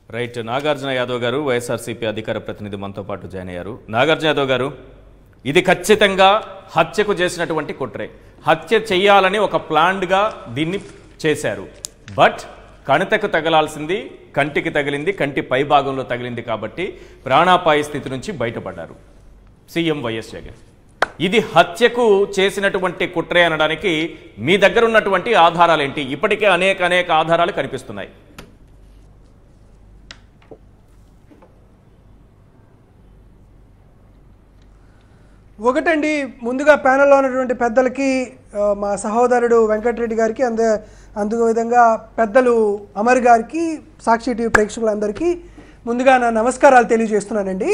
Right Nagarjuna Yadav గారు వైఎస్ఆర్సీపీ అధికార ప్రతినిధి మనతో పాటు జాయిన్ అయ్యారు నాగార్జున యాదవ్ గారు ఇది ఖచ్చితంగా హత్యకు చేసినటువంటి కుట్రే హత్య చేయాలని ఒక ప్లాన్డ్గా దీన్ని చేశారు బట్ కణితకు తగలాల్సింది కంటికి తగిలింది కంటి పై భాగంలో తగిలింది కాబట్టి ప్రాణాపాయ స్థితి నుంచి బయటపడ్డారు సీఎం వైఎస్ జగన్ ఇది హత్యకు చేసినటువంటి కుట్రే అనడానికి మీ దగ్గర ఉన్నటువంటి ఆధారాలు ఏంటి ఇప్పటికే అనేక అనేక ఆధారాలు కనిపిస్తున్నాయి ఒకటండి ముందుగా ప్యానెల్లో ఉన్నటువంటి పెద్దలకి ఆ, మా సహోదరుడు వెంకటరెడ్డి గారికి అందే అందుకు విధంగా పెద్దలు అమర్ గారికి సాక్షి టీవీ ప్రేక్షకులందరికీ ముందుగా నా నమస్కారాలు తెలియజేస్తున్నానండి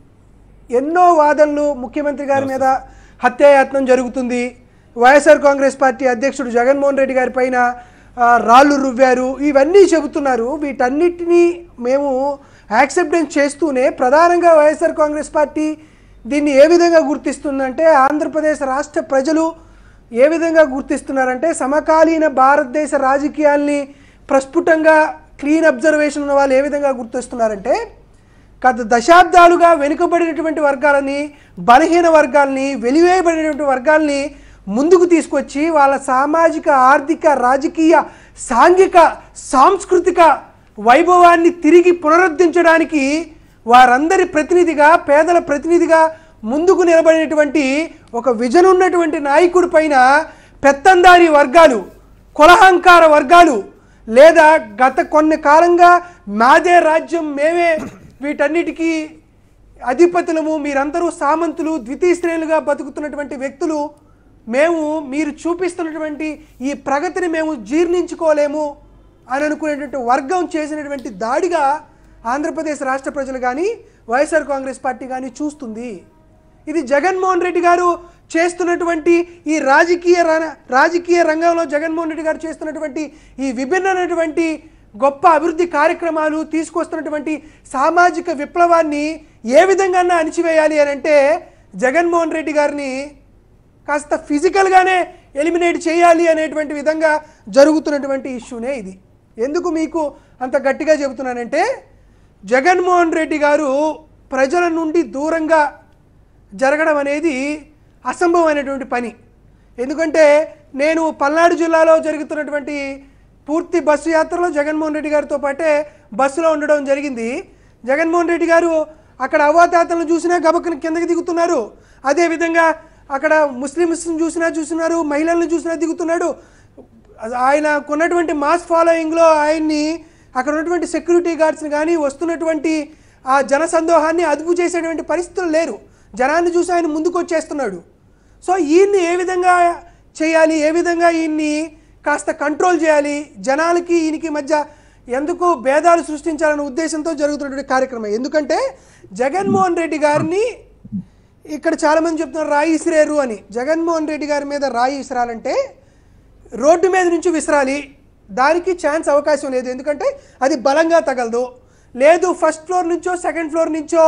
ఎన్నో వాదనలు ముఖ్యమంత్రి గారి మీద హత్యాయత్నం జరుగుతుంది వైఎస్ఆర్ కాంగ్రెస్ పార్టీ అధ్యక్షుడు జగన్మోహన్ రెడ్డి గారి పైన ఆ, రాళ్ళు రువ్వారు ఇవన్నీ చెబుతున్నారు వీటన్నిటినీ మేము యాక్సెప్టెన్స్ చేస్తూనే ప్రధానంగా వైఎస్ఆర్ కాంగ్రెస్ పార్టీ దీన్ని ఏ విధంగా గుర్తిస్తుందంటే ఆంధ్రప్రదేశ్ రాష్ట్ర ప్రజలు ఏ విధంగా గుర్తిస్తున్నారంటే సమకాలీన భారతదేశ రాజకీయాల్ని ప్రస్ఫుటంగా క్లీన్ అబ్జర్వేషన్ ఉన్న వాళ్ళు ఏ విధంగా గుర్తిస్తున్నారంటే గత దశాబ్దాలుగా వెనుకబడినటువంటి వర్గాలని బలహీన వర్గాల్ని వెలివేయబడినటువంటి వర్గాల్ని ముందుకు తీసుకొచ్చి వాళ్ళ సామాజిక ఆర్థిక రాజకీయ సాంఘిక సాంస్కృతిక వైభవాన్ని తిరిగి పునరుద్ధరించడానికి వారందరి ప్రతినిధిగా పేదల ప్రతినిధిగా ముందుకు నిలబడినటువంటి ఒక విజన్ ఉన్నటువంటి నాయకుడి పైన పెత్తందారి వర్గాలు కులహంకార వర్గాలు లేదా గత కొన్ని కాలంగా మాదే రాజ్యం మేమే వీటన్నిటికీ అధిపతులము మీరందరూ సామంతులు ద్వితీయ శ్రేణులుగా బతుకుతున్నటువంటి వ్యక్తులు మేము మీరు చూపిస్తున్నటువంటి ఈ ప్రగతిని మేము జీర్ణించుకోలేము అని అనుకునేటువంటి వర్గం చేసినటువంటి దాడిగా ఆంధ్రప్రదేశ్ రాష్ట్ర ప్రజలు కానీ వైఎస్ఆర్ కాంగ్రెస్ పార్టీ కానీ చూస్తుంది ఇది జగన్మోహన్ రెడ్డి గారు చేస్తున్నటువంటి ఈ రాజకీయ ర- రాజకీయ రంగంలో జగన్మోహన్ రెడ్డి గారు చేస్తున్నటువంటి ఈ విభిన్నమైనటువంటి గొప్ప అభివృద్ధి కార్యక్రమాలు తీసుకొస్తున్నటువంటి సామాజిక విప్లవాన్ని ఏ విధంగా అణిచివేయాలి అని అంటే జగన్మోహన్ రెడ్డి గారిని కాస్త ఫిజికల్గానే ఎలిమినేట్ చేయాలి అనేటువంటి విధంగా జరుగుతున్నటువంటి ఇష్యూనే ఇది ఎందుకు మీకు అంత గట్టిగా చెబుతున్నానంటే జగన్మోహన్ రెడ్డి గారు ప్రజల నుండి దూరంగా జరగడం అనేది అసంభవమైనటువంటి పని ఎందుకంటే నేను పల్నాడు జిల్లాలో జరుగుతున్నటువంటి పూర్తి బస్సు యాత్రలో జగన్మోహన్ రెడ్డి గారితో పాటే బస్సులో ఉండడం జరిగింది జగన్మోహన్ రెడ్డి గారు అక్కడ అవాతాతలను చూసినా గబక్కన కిందకి దిగుతున్నారు అదేవిధంగా అక్కడ ముస్లిమ్స్ని చూసినా చూస్తున్నారు మహిళలను చూసినా దిగుతున్నాడు ఆయనకు ఉన్నటువంటి మాస్ ఫాలోయింగ్లో ఆయన్ని అక్కడ ఉన్నటువంటి సెక్యూరిటీ గార్డ్స్ని కానీ వస్తున్నటువంటి ఆ జన సందోహాన్ని అదుపు చేసేటువంటి పరిస్థితులు లేరు జనాన్ని చూసి ఆయన ముందుకు వచ్చేస్తున్నాడు సో ఈయన్ని ఏ విధంగా చేయాలి ఏ విధంగా ఈయన్ని కాస్త కంట్రోల్ చేయాలి జనాలకి ఈయనకి మధ్య ఎందుకు భేదాలు సృష్టించాలనే ఉద్దేశంతో జరుగుతున్నటువంటి కార్యక్రమం ఎందుకంటే జగన్మోహన్ రెడ్డి గారిని ఇక్కడ చాలామంది చెప్తున్నారు రాయి ఇసిరేరు అని జగన్మోహన్ రెడ్డి గారి మీద రాయి ఇసిరాలంటే రోడ్డు మీద నుంచి విసరాలి దానికి ఛాన్స్ అవకాశం లేదు ఎందుకంటే అది బలంగా తగలదు లేదు ఫస్ట్ ఫ్లోర్ నుంచో సెకండ్ ఫ్లోర్ నుంచో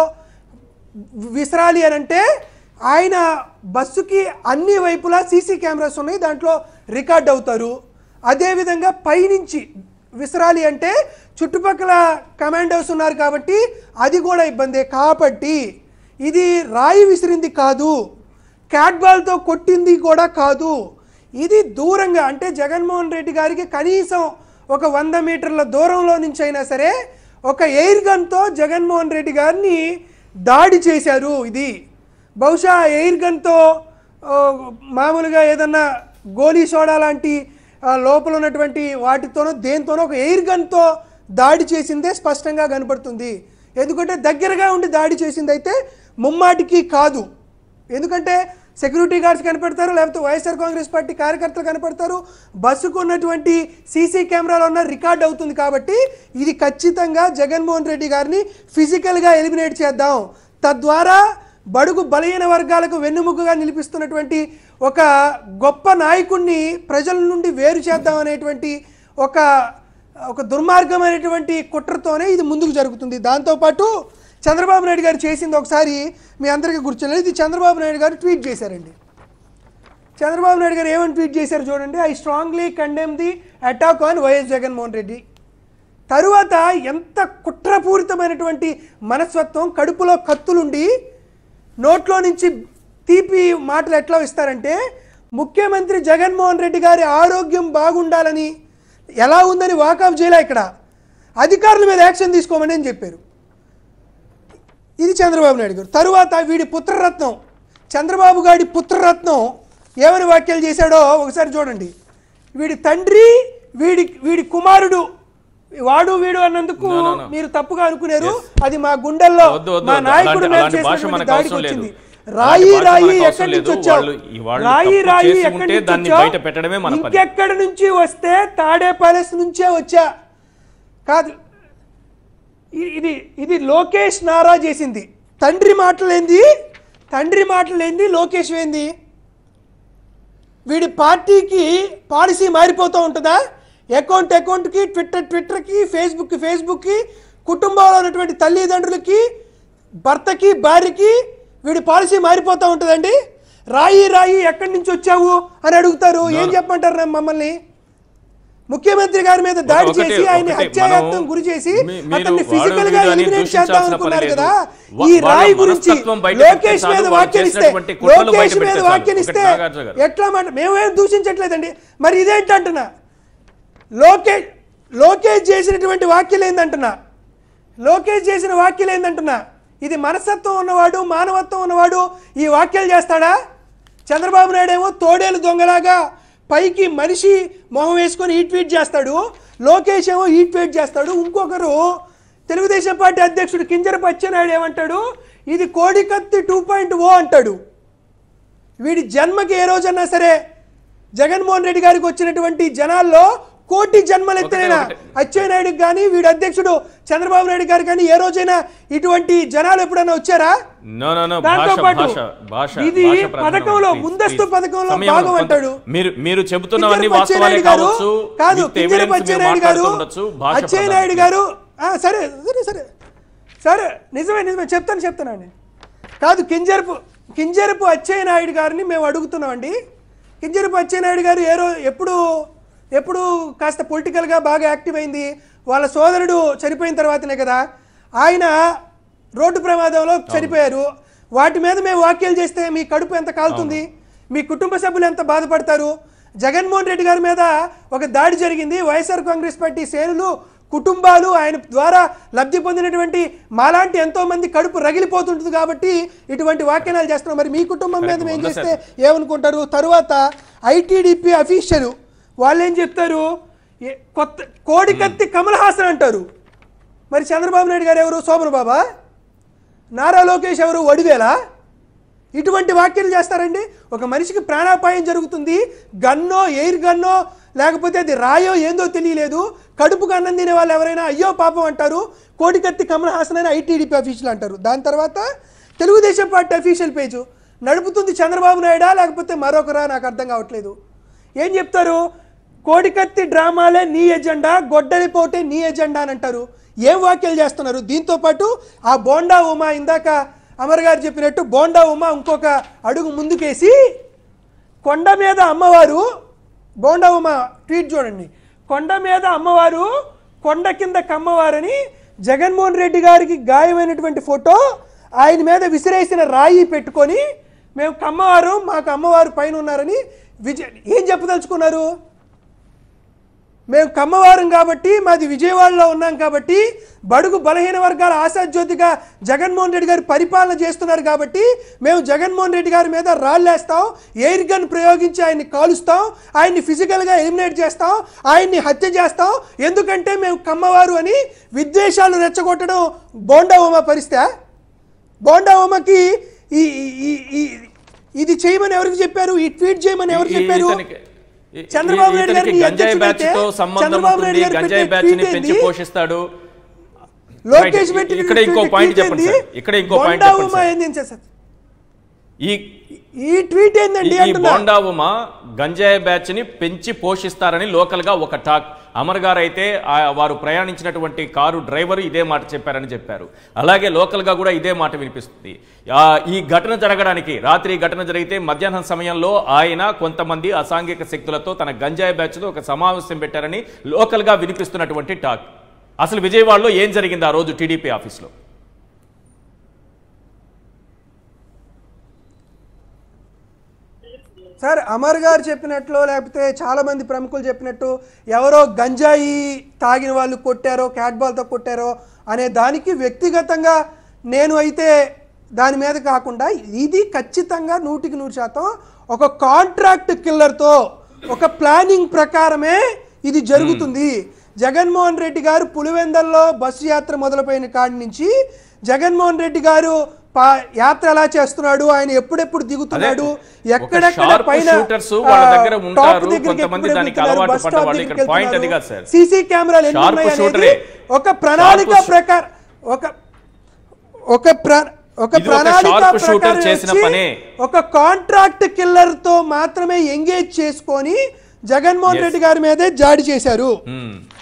విసరాలి అని అంటే ఆయన బస్సుకి అన్ని వైపులా సీసీ కెమెరాస్ ఉన్నాయి దాంట్లో రికార్డ్ అవుతారు అదేవిధంగా పైనుంచి విసరాలి అంటే చుట్టుపక్కల కమాండోస్ ఉన్నారు కాబట్టి అది కూడా ఇబ్బందే కాబట్టి ఇది రాయి విసిరింది కాదు క్యాట్ బాల్తో కొట్టింది కూడా కాదు ఇది దూరంగా అంటే జగన్మోహన్ రెడ్డి గారికి కనీసం ఒక వంద మీటర్ల దూరంలో నుంచి అయినా సరే ఒక ఎయిర్ గన్తో జగన్మోహన్ రెడ్డి గారిని దాడి చేశారు ఇది బహుశా ఎయిర్ గన్తో ఆ, మామూలుగా ఏదన్నా గోలీ సోడా లాంటి ఆ, లోపల ఉన్నటువంటి వాటితోనో దేంతోనో ఒక ఎయిర్ గన్తో దాడి చేసిందే స్పష్టంగా కనపడుతుంది ఎందుకంటే దగ్గరగా ఉండి దాడి చేసింది అయితే ముమ్మాటికి కాదు ఎందుకంటే సెక్యూరిటీ గార్డ్స్ కనపడతారు లేకపోతే వైఎస్ఆర్ కాంగ్రెస్ పార్టీ కార్యకర్తలు కనపడతారు బస్సుకు ఉన్నటువంటి సీసీ కెమెరాలో ఉన్న రికార్డ్ అవుతుంది కాబట్టి ఇది ఖచ్చితంగా జగన్మోహన్ రెడ్డి గారిని ఫిజికల్గా ఎలిమినేట్ చేద్దాం తద్వారా బడుగు బలహీన వర్గాలకు వెన్నుముకగా నిలిపిస్తున్నటువంటి ఒక గొప్ప నాయకుడిని ప్రజల నుండి వేరు చేద్దాం అనేటువంటి ఒక ఒక దుర్మార్గమైనటువంటి కుట్రతోనే ఇది ముందుకు జరుగుతుంది దాంతోపాటు చంద్రబాబు నాయుడు గారు చేసింది ఒకసారి మీ అందరికీ గుర్తులేదు ఇది చంద్రబాబు నాయుడు గారు ట్వీట్ చేశారండి చంద్రబాబు నాయుడు గారు ఏమని ట్వీట్ చేశారు చూడండి I strongly condemn the attack on YS Jaganmohan Reddy తరువాత ఎంత కుట్రపూరితమైనటువంటి మనస్తత్వం కడుపులో కత్తులుండి నోట్లో నుంచి తీపి మాటలు ఎట్లా ఇస్తారంటే ముఖ్యమంత్రి జగన్మోహన్ రెడ్డి గారి ఆరోగ్యం బాగుండాలని ఎలా ఉందని వాకఫ్ చేయలే ఇక్కడ అధికారుల మీద యాక్షన్ తీసుకోమని అని చెప్పారు ఇది చంద్రబాబు నాయుడు గారు తరువాత వీడి పుత్రరత్నం చంద్రబాబు గారి పుత్రరత్నం ఏమని వ్యాఖ్యలు చేశాడో ఒకసారి చూడండి వీడి తండ్రి వీడి వీడి కుమారుడు వాడు వీడు అన్నందుకు No, no, no. మీరు తప్పుగా అనుకున్నారు అది మా గుండెల్లో వద్దు, వద్దు, మా వద్దు. నాయకుడు అలాంటి- మీద అలాంటి భాష చేసినటువంటి మనకు దాడికి అవసరం లేదు. వచ్చింది అలాంటి రాయి భాష రాయి మనకు అవసరం ఎక్కడి నుంచి లేదు. వచ్చావు వాళ్ళు ఈ వాళ్ళు రాయి తప్పు రాయి చేసి ఎక్కడి ఉంటే నుంచి దాన్ని వచ్చావు? బయట పెట్టడమే మన పని. ఇంకెక్కడి నుంచి వస్తే తాడే ప్యాలెస్ నుంచే వచ్చా కాదు ఇ- ఇది ఇది లోకేష్ నారా చేసింది తండ్రి మాటలేంది తండ్రి మాటలేంది లోకేష్ ఏంది వీడి పార్టీకి పాలసీ మారిపోతూ ఉంటుందా అకౌంట్ అకౌంట్కి ట్విట్టర్ ట్విట్టర్కి ఫేస్బుక్ ఫేస్బుక్కి కుటుంబంలో ఉన్నటువంటి తల్లిదండ్రులకి భర్తకి భార్యకి వీడి పాలసీ మారిపోతూ ఉంటుందండి రాయి రాయి ఎక్కడి నుంచి వచ్చావు అని అడుగుతారు ఏం చెప్పమంటారు రా మమ్మల్ని ముఖ్యమంత్రి గారి మీద దాడి ఒకటే- చేసి ఆయన ఒకటే, హత్యాయత్నం మనం గురి చేసి మీ- మీరు అతన్ని వాడు ఫిజికల్ గా వీడు అని ఎలిమినేట్ చేద్దాం దూషించాల్సిన అనుకున్నారు పని కదా లేదు. ఈ వా- రాయి వాళ్ళ గురించి మనస్తత్వం బయట లోకేష్ పెడితే మీద చాలు, వ్యాఖ్యలిస్తే వాళ్ళు చేసినటువంటి కుట్రలు బయట లోకేష్ మీద పెడితే చాలు. వ్యాఖ్యలిస్తే ఒకటి నాగార్జున గారు. ఎట్లా మాట మేమేం దూషించట్లేదండి మరి ఇదేంటి అంటున్నా లోకేష్ లోకేష్ చేసినటువంటి వ్యాఖ్యలు ఏందంటున్నా లోకేష్ చేసిన వ్యాఖ్యలు ఏందంటున్నా ఇది మనస్తత్వం ఉన్నవాడు మానవత్వం ఉన్నవాడు ఈ వ్యాఖ్యలు చేస్తాడా చంద్రబాబు నాయుడు ఏమో తోడేలు దొంగలాగా పైకి మనిషి మొహం వేసుకొని ఈ ట్వీట్ చేస్తాడు లోకేష్ ఏమో ఈ ట్వీట్ చేస్తాడు ఇంకొకరు తెలుగుదేశం పార్టీ అధ్యక్షుడు కింజరపు అచ్చెన్నాయుడు ఏమంటాడు ఇది కోడికత్తి టూ పాయింట్ ఓ అంటాడు వీడి జన్మకి ఏ రోజన్నా సరే జగన్మోహన్ రెడ్డి గారికి వచ్చినటువంటి జనాల్లో కోటి జన్మలు ఎత్తిన ఒకటే. అచ్చెన్నాయుడికి కానీ వీడి అధ్యక్షుడు చంద్రబాబు నాయుడు గారు కానీ ఏ రోజైనా ఇటువంటి జనాలు ఎప్పుడైనా వచ్చారా నో నో నో దాంతో భాష పాటు భాష భాష ఇది భాష ప్రధానం. పథకంలో Please, ముందస్తు please. పథకంలో సమయం భాగం కొంత- అంటాడు. మీరు మీరు చెబుతున్నవన్నీ కింజరపు వాస్తవాలే అచ్చెన్నాయుడు గారు కావచ్చు కాదు with కింజరపు evidence మీరు అచ్చెన్నాయుడు గారు మాట్లాడుతుండొచ్చు భాష అచ్చెన్నాయుడు ప్రధానం. గారు ఆ, సరే సరే సరే సరే నిజమే నిజమే చెప్తాను చెప్తానండి కాదు కింజరపు కింజరపు అచ్చెన్నాయుడు గారిని మేము అడుగుతున్నామండి కింజరపు అచ్చెన్నాయుడు గారు ఏ రో ఎప్పుడు ఎప్పుడు కాస్త పొలిటికల్గా బాగా యాక్టివ్ అయింది వాళ్ళ సోదరుడు చనిపోయిన తర్వాతనే కదా ఆయన రోడ్డు ప్రమాదంలో చనిపోయారు వాటి మీద మేము వ్యాఖ్యలు చేస్తే మీ కడుపు ఎంత కాలుతుంది మీ కుటుంబ సభ్యులు ఎంత బాధపడతారు జగన్మోహన్ రెడ్డి గారి మీద ఒక దాడి జరిగింది వైఎస్ఆర్ కాంగ్రెస్ పార్టీ శ్రేణులు కుటుంబాలు ఆయన ద్వారా లబ్ధి పొందినటువంటి మాలాంటి ఎంతో మంది కడుపు రగిలిపోతుంటుంది కాబట్టి ఇటువంటి వ్యాఖ్యానాలు చేస్తున్నాం మరి మీ కుటుంబం మీద మేము వంద చేస్తే ఏమనుకుంటారు తరువాత ఐటీడీపీ అఫీషియల్ వాళ్ళు ఏం చెప్తారు ఏ- కొత్త కోడికత్తి కమల్ హాసన్ అంటారు మరి చంద్రబాబు నాయుడు గారు ఎవరు శోభన్ బాబా నారా లోకేష్ ఎవరు వడివేలా ఇటువంటి వ్యాఖ్యలు చేస్తారండి ఒక మనిషికి ప్రాణాపాయం జరుగుతుంది గన్నో ఎయిర్ గన్నో లేకపోతే అది రాయో ఏందో తెలియలేదు కడుపుకు అన్నం తినే వాళ్ళు ఎవరైనా అయ్యో పాపం అంటారు కోటికత్తి కమల్ హాసన్ అని ఐటీడీపీ అఫీషియల్ అంటారు దాని తర్వాత తెలుగుదేశం పార్టీ అఫీషియల్ పేజు నడుపుతుంది చంద్రబాబు నాయుడా లేకపోతే మరొకరా నాకు అర్థం కావట్లేదు ఏం చెప్తారు కోడికత్తి డ్రామాలే నీ ఎజెండా గొడ్డలి పోటే నీ ఎజెండా అని అంటారు ఏం వ్యాఖ్యలు చేస్తున్నారు దీంతో పాటు ఆ బోండా ఉమా ఇందాక అమర్ గారు చెప్పినట్టు బోండా ఉమా ఇంకొక అడుగు ముందుకేసి కొండ మీద అమ్మవారు బోండా ఉమా ట్వీట్ చూడండి కొండ మీద అమ్మవారు కొండ కింద కమ్మవారని జగన్మోహన్ రెడ్డి గారికి గాయమైనటువంటి ఫోటో ఆయన మీద విసిరేసిన రాయి పెట్టుకొని మేము కమ్మవారు మాకు అమ్మవారు పైన ఉన్నారని విజయ్ ఏం చెప్పదలుచుకున్నారు మేము కమ్మవారం కాబట్టి మాది విజయవాడలో ఉన్నాం కాబట్టి బడుగు బలహీన వర్గాల ఆశాజ్యోతిగా జగన్మోహన్ రెడ్డి గారు పరిపాలన చేస్తున్నారు కాబట్టి మేము జగన్మోహన్ రెడ్డి గారి మీద రాళ్ళేస్తాం ఎయిర్ గన్ ప్రయోగించి ఆయన్ని కాలుస్తాం ఆయన్ని ఫిజికల్గా ఎలిమినేట్ చేస్తాం ఆయన్ని హత్య చేస్తాం ఎందుకంటే మేము కమ్మవారు అని విద్వేషాలు రెచ్చగొట్టడం బోండా ఉమా పరిస్థితి బోండా ఉమకి ఈ ఈ- ఈ- ఈ- ఇది చేయమని ఎవరికి చెప్పారు ఈ ట్వీట్ చేయమని ఎవరు ఈ- చెప్పారు ఇతనికి- ఈ- చంద్రబాబు ఈ- నాయుడు ఇతనికి గారిని గంజాయి అధ్యక్షుడు బ్యాచ్ తో అయితే సంబంధం చంద్రబాబు నాయుడు ఉంటుంది గారు గంజాయి పెట్టే బ్యాచ్ ని ట్వీట్ పెంచి ఏంది? పోషిస్తాడు లోకేష్ Right. పెట్టిన ఇక్కడ ఇంకో ట్వీట్ point ఏంది? చెప్పండి సార్. ఇక్కడ ఇంకో point బొండా చెప్పండి ఉమా సార్. ఏంది అని సార్ ఈ ఈ ట్వీట్ ఏందండి ఈ అంటున్నా బోండా ఉమా గంజాయి బ్యాచ్ ని పెంచి పోషిస్తారని లోకల్ గా ఒక టాక్ అమర్ గారు అయితే ఆ వారు ప్రయాణించినటువంటి కారు డ్రైవర్ ఇదే మాట చెప్పారని చెప్పారు అలాగే లోకల్ గా కూడా ఇదే మాట వినిపిస్తుంది ఆ, ఈ ఘటన జరగడానికి రాత్రి ఈ ఘటన జరిగితే మధ్యాహ్నం సమయంలో ఆయన కొంతమంది అసాంఘిక శక్తులతో తన గంజాయి బ్యాచ్ తో ఒక సమావేశం పెట్టారని లోకల్ గా వినిపిస్తున్నటువంటి టాక్ అసలు విజయవాడలో ఏం జరిగింది ఆ రోజు టీడీపీ ఆఫీస్లో సార్ అమర్ గారు చెప్పినట్లు లేకపోతే చాలా మంది ప్రముఖులు చెప్పినట్టు ఎవరో గంజాయి తాగిన వాళ్ళు కొట్టారో క్యాట్ బాల్తో కొట్టారో అనే దానికి వ్యక్తిగతంగా నేను అయితే దాని మీద కాకుండా ఇది ఖచ్చితంగా నూటికి నూరు శాతం ఒక కాంట్రాక్ట్ కిల్లర్తో ఒక ప్లానింగ్ ప్రకారమే ఇది జరుగుతుంది జగన్మోహన్ రెడ్డి గారు పులివెందల్లో బస్సు యాత్ర మొదలుపోయిన కాడి నుంచి జగన్మోహన్ రెడ్డి గారు పా- యాత్ర ఎలా చేస్తున్నాడు ఆయన ఎప్పుడెప్పుడు దిగుతున్నాడు అదే, ఒక ఎక్కడెక్కడ sharp పైన shooters వాళ్ళ దగ్గర ఆ, ఉంటారు. టాప్ దగ్గరికి కొంతమంది ఎప్పుడు దానికి ఎక్కుతున్నారు, అలవాటు బస్ పడ్డ స్టాప్ వాళ్ళు. దగ్గరికి ఇక్కడ point అది వెళ్తున్నారు. కాదు సార్. సీసీ కెమెరాలు ఎన్ని Sharp ఉన్నాయి అనేది shooter-ఏ. ఒక ప్రణాళిక Sharp ప్రకారం ఒక ఒక ప్ర ఒక ఇది ఒక ప్రణాళిక sharp shooter ప్రకారం చేసిన వచ్చి పనే. ఒక కాంట్రాక్ట్ కిల్లర్ తో మాత్రమే ఎంగేజ్ చేసుకొని జగన్మోహన్ Yes. రెడ్డి గారి మీదే జాడి చేశారు మ్మ్.